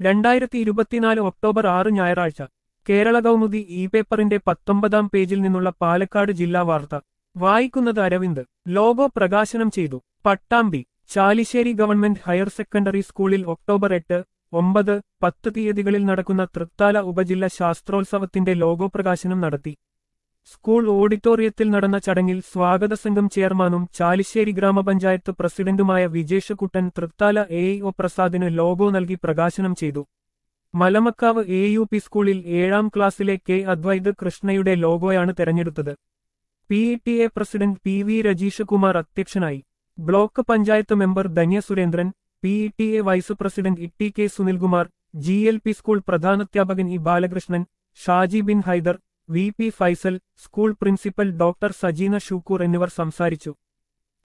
രണ്ടായിരത്തി ഇരുപത്തിനാല് ഒക്ടോബർ ആറ് ഞായറാഴ്ച കേരള കൗമുദി ഇ പേപ്പറിന്റെ പത്തൊമ്പതാം പേജിൽ നിന്നുള്ള പാലക്കാട് ജില്ലാ വാർത്ത വായിക്കുന്നത് അരവിന്ദ് ലോഗോ പ്രകാശനം ചെയ്തു Pattambi Chalissery government higher secondary സ്കൂളിൽ ഒക്ടോബർ എട്ട് ഒമ്പത് പത്ത് തീയതികളിൽ നടക്കുന്ന തൃത്താല ഉപജില്ല ശാസ്ത്രോത്സവത്തിന്റെ ലോഗോ പ്രകാശനം നടത്തി സ്കൂൾ ഓഡിറ്റോറിയത്തിൽ നടന്ന ചടങ്ങിൽ സ്വാഗത സംഘം ചെയർമാനും ചാലിശ്ശേരി ഗ്രാമപഞ്ചായത്ത് പ്രസിഡന്റുമായ വിജേഷ് കുട്ടൻ തൃത്താല എ ഒ പ്രസാദിന് ലോഗോ നൽകി പ്രകാശനം ചെയ്തു മലമക്കാവ് എ യു പി സ്കൂളിൽ ഏഴാം ക്ലാസ്സിലെ കെ അദ്വൈത് കൃഷ്ണയുടെ ലോഗോയാണ് തെരഞ്ഞെടുത്തത് P E T A president P V Rajeesh Kumar അധ്യക്ഷനായി block panchayat member Dhanya Surendran P E T A vice president E T K Sunilkumar G L P school പ്രധാനാധ്യാപകൻ E Balakrishnan Shaji Bin Haider V P Faisal school principal doctor Sajeena Shukoor എന്നിവർ സംസാരിച്ചു